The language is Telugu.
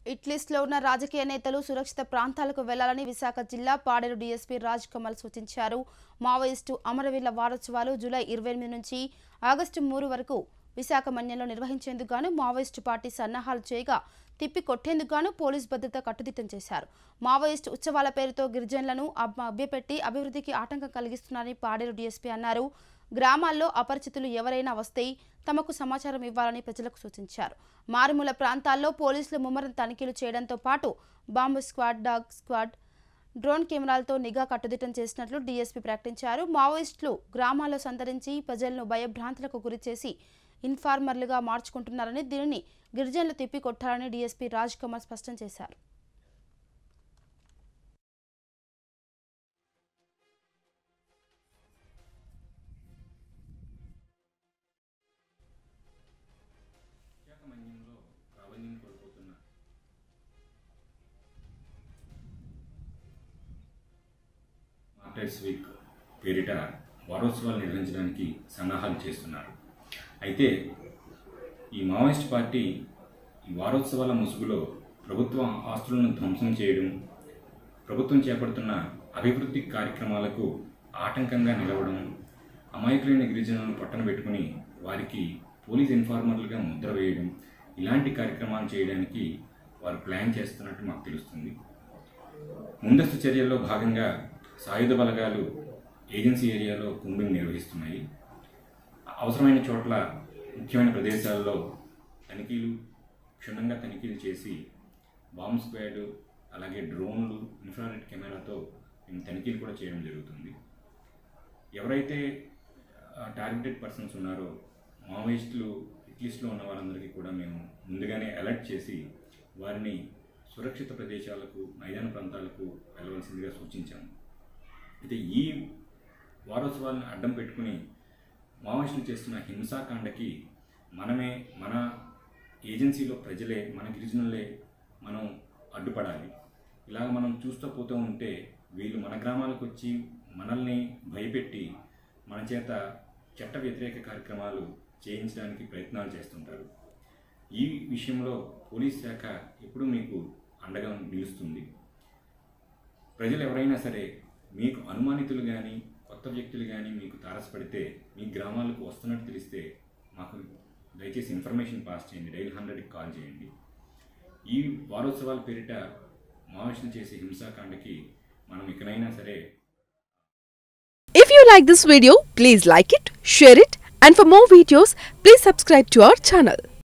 ఇట్లిస్ట్లో ఉన్న రాజకీయ నేతలు సురక్షిత ప్రాంతాలకు వెళ్లాలని విశాఖ జిల్లా పాడేరు డీఎస్పీ రాజ్ కమల్ సూచించారు మావోయిస్టు అమరవీరుల వారోత్సవాలు జూలై ఇరవై ఎనిమిది నుంచి ఆగస్టు మూడు వరకు విశాఖ మన్యంలో నిర్వహించేందుకు గాను మావోయిస్టు పార్టీ సన్నాహాలు చేయగా తిప్పి కొట్టేందుకు గాను పోలీస్ భద్రత కట్టుదిట్టం చేశారు మావోయిస్టు ఉత్సవాల పేరుతో గిరిజనులను అబ్- అభ్యపెట్టి అభివృద్ధికి ఆటంకం కలిగిస్తున్నారని పాడేరు డీఎస్పీ అన్నారు గ్రామాల్లో అపరిచితులు ఎవరైనా వస్తే తమకు సమాచారం ఇవ్వాలని ప్రజలకు సూచించారు మారుమూల ప్రాంతాల్లో పోలీసులు ముమ్మరం తనిఖీలు చేయడంతో పాటు bomb squad dog squad drone కెమెరాలతో నిఘా కట్టుదిట్టం చేసినట్లు డీఎస్పీ ప్రకటించారు మావోయిస్టులు గ్రామాల్లో సంతరించి ప్రజలను భయభ్రాంతులకు గురిచేసి ఇన్ఫార్మర్లుగా మార్చుకుంటున్నారని దీనిని గిరిజనులు తిప్పికొట్టాలని డీఎస్పీ రాజ్ కుమార్ స్పష్టం చేశారు విశాఖ మన్యంలో ప్రాబల్యం కోల్పోతున్న మార్టర్స్ వీక్ పేరిట వారోత్సవాలు నిర్వహించడానికి సన్నాహాలు చేస్తున్నారు అయితే ఈ మావోయిస్ట్ పార్టీ ఈ వారోత్సవాల ముసుగులో ప్రభుత్వ ఆస్తులను ధ్వంసం చేయడం ప్రభుత్వం చేపడుతున్న అభివృద్ధి కార్యక్రమాలకు ఆటంకంగా నిలవడం అమాయకులైన గిరిజనులను పట్టణ పెట్టుకుని వారికి పోలీస్ ఇన్ఫార్మర్లుగా ముద్ర వేయడం ఇలాంటి కార్యక్రమాలు చేయడానికి వారు ప్లాన్ చేస్తున్నట్టు మాకు తెలుస్తుంది ముందస్తు చర్యల్లో భాగంగా సాయుధ బలగాలు ఏజెన్సీ ఏరియాలో కుంబింగ్ నిర్వహిస్తున్నాయి అవసరమైన చోట్ల ముఖ్యమైన ప్రదేశాల్లో తనిఖీలు క్షుణ్ణంగా తనిఖీలు చేసి బాంబ్ స్క్వాడ్ అలాగే డ్రోన్లు ఇన్ఫ్రారెడ్ కెమెరాతో మేము తనిఖీలు కూడా చేయడం జరుగుతుంది ఎవరైతే టార్గెటెడ్ పర్సన్స్ ఉన్నారో మావోయిస్టులు లిస్ట్లో ఉన్న వారందరికీ కూడా మేము ముందుగానే అలర్ట్ చేసి వారిని సురక్షిత ప్రదేశాలకు మైదాన ప్రాంతాలకు వెళ్ళవలసిందిగా సూచించాము అయితే ఈ వారోత్సవాలను అడ్డం పెట్టుకుని మావోయిస్టులు చేస్తున్న హింసాకాండకి మనమే మన ఏజెన్సీలో ప్రజలే మన గిరిజనులే మనం అడ్డుపడాలి ఇలాగ మనం చూస్తూ పోతూ ఉంటే వీళ్ళు మన గ్రామాలకు వచ్చి మనల్ని భయపెట్టి మన చేత చట్ట వ్యతిరేక కార్యక్రమాలు చేయించడానికి ప్రయత్నాలు చేస్తుంటారు ఈ విషయంలో పోలీస్ శాఖ ఎప్పుడూ మీకు అండగా నిలుస్తుంది ప్రజలు ఎవరైనా సరే మీకు అనుమానితులు కానీ కొత్త వ్యక్తులు కానీ మీకు తారసపడితే మీ గ్రామాలకు వస్తున్నట్టు తెలిస్తే మాకు దయచేసి ఇన్ఫర్మేషన్ పాస్ చేయండి డైల్ హండ్రెడ్కి కాల్ చేయండి ఈ వారోత్సవాల పేరిట మావోయిస్టులు చేసే హింసాకాండకి మనం ఇకనైనా సరే If you like this video, please like it, share it, and for more videos, please subscribe to our channel.